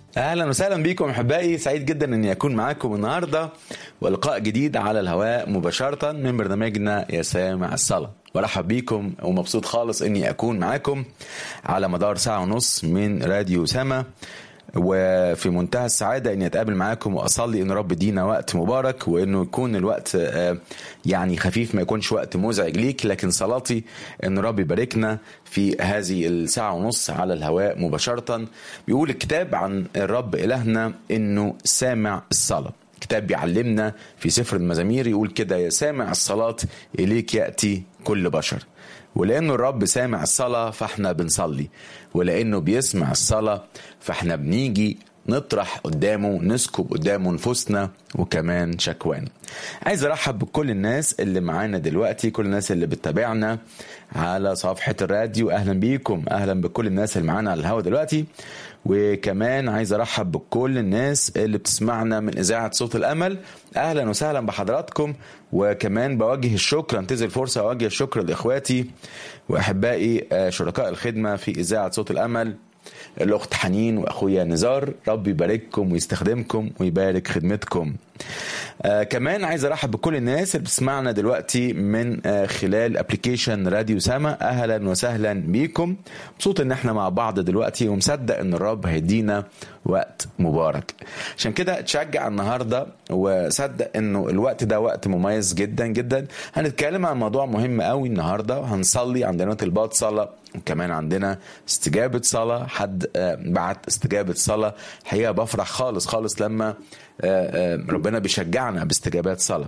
اهلا وسهلا بكم احبائي سعيد جدا اني اكون معاكم النهارده ولقاء جديد على الهواء مباشره من برنامجنا يا سامع الصلاه برحب بيكم ومبسوط خالص اني اكون معاكم على مدار ساعه ونص من راديو سما وفي منتهى السعادة إني أتقابل معاكم وأصلي إن رب يدينا وقت مبارك وإنه يكون الوقت يعني خفيف ما يكونش وقت مزعج ليك لكن صلاتي إن رب يباركنا في هذه الساعة ونص على الهواء مباشرة بيقول الكتاب عن الرب إلهنا إنه سامع الصلاة كتاب بيعلمنا في سفر المزامير يقول كده يا سامع الصلاة إليك يأتي كل بشر ولانه الرب سامع الصلاه فاحنا بنصلي ولانه بيسمع الصلاه فاحنا بنيجي نطرح قدامه نسكب قدامه نفوسنا وكمان شكوانا عايز ارحب بكل الناس اللي معانا دلوقتي كل الناس اللي بتتابعنا على صفحة الراديو اهلا بيكم اهلا بكل الناس اللي معانا على الهوا دلوقتي وكمان عايز ارحب بكل الناس اللي بتسمعنا من اذاعه صوت الامل اهلا وسهلا بحضراتكم وكمان بوجه الشكر انتظر فرصه اوجه الشكر لاخواتي واحبائي شركاء الخدمه في اذاعه صوت الامل الاخت حنين واخويا نزار رب يبارككم ويستخدمكم ويبارك خدمتكم آه كمان عايز ارحب بكل الناس اللي بتسمعنا دلوقتي من آه خلال ابلكيشن راديو سما اهلا وسهلا بيكم مبسوط ان احنا مع بعض دلوقتي ومصدق ان الرب هيدينا وقت مبارك عشان كده تشجع النهارده وصدق انه الوقت ده وقت مميز جدا جدا هنتكلم عن موضوع مهم قوي النهارده وهنصلي عندنا طلبات صلاه وكمان عندنا استجابة صلاة حد بعت استجابة صلاة حقيقة بفرح خالص خالص لما ربنا بيشجعنا باستجابات صلاة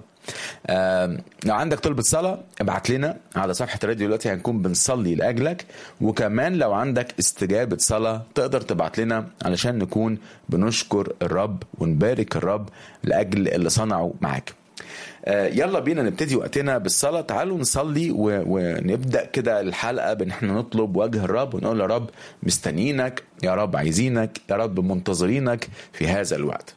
لو عندك طلبة صلاة ابعت لنا على صفحة الراديو دلوقتي هنكون بنصلي لأجلك وكمان لو عندك استجابة صلاة تقدر تبعت لنا علشان نكون بنشكر الرب ونبارك الرب لأجل اللي صنعه معاك يلا بينا نبتدي وقتنا بالصلاة تعالوا نصلي ونبدأ كده الحلقة بان احنا نطلب وجه الرب ونقول يا رب مستنيينك يا رب عايزينك يا رب منتظرينك في هذا الوقت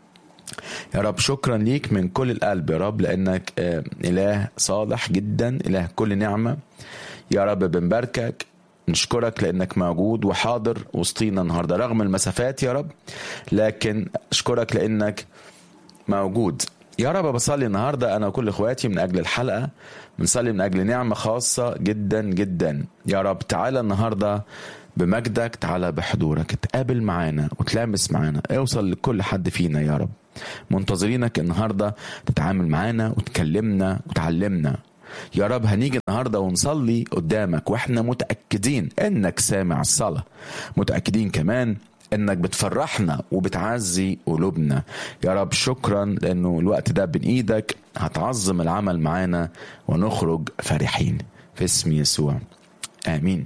يا رب شكرا ليك من كل القلب يا رب لانك اله صالح جدا اله كل نعمه يا رب بنباركك نشكرك لانك موجود وحاضر وسطينا النهارده رغم المسافات يا رب لكن اشكرك لانك موجود يا رب بصلي النهارده انا وكل اخواتي من اجل الحلقه بنصلي من اجل نعمه خاصه جدا جدا يا رب تعالى النهارده بمجدك تعالى بحضورك اتقابل معانا وتلامس معانا اوصل لكل حد فينا يا رب منتظرينك النهارده تتعامل معانا وتكلمنا وتعلمنا يا رب هنيجي النهارده ونصلي قدامك واحنا متاكدين انك سامع الصلاه متاكدين كمان انك بتفرحنا وبتعزي قلوبنا يا رب شكرا لانه الوقت ده بين ايدك هتعظم العمل معانا ونخرج فرحين في اسم يسوع امين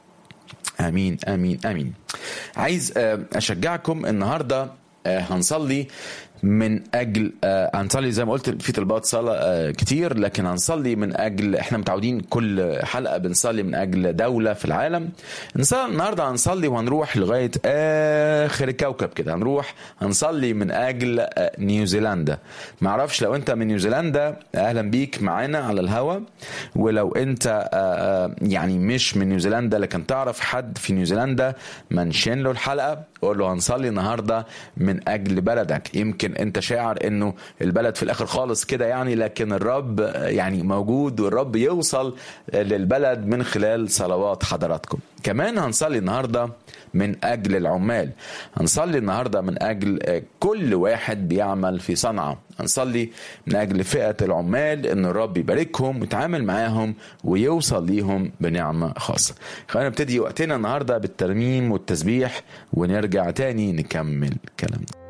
امين امين امين عايز اشجعكم النهارده هنصلي من اجل هنصلي زي ما قلت في طلبات صلاه كتير لكن هنصلي من اجل احنا متعودين كل حلقه بنصلي من اجل دوله في العالم النهارده هنصلي وهنروح لغايه اخر الكوكب كده هنروح هنصلي من اجل نيوزيلندا ما اعرفش لو انت من نيوزيلندا اهلا بيك معانا على الهوا ولو انت يعني مش من نيوزيلندا لكن تعرف حد في نيوزيلندا منشن له الحلقه قول له هنصلي النهارده من اجل بلدك يمكن انت شاعر انه البلد في الاخر خالص كده يعني لكن الرب يعني موجود والرب يوصل للبلد من خلال صلوات حضراتكم كمان هنصلي النهارده من اجل العمال هنصلي النهارده من اجل كل واحد بيعمل في صنعاء هنصلي من اجل فئه العمال ان الرب يباركهم ويتعامل معاهم ويوصل ليهم بنعمه خاصه خلينا نبتدي وقتنا النهارده بالترميم والتسبيح ونرجع تاني نكمل كلامنا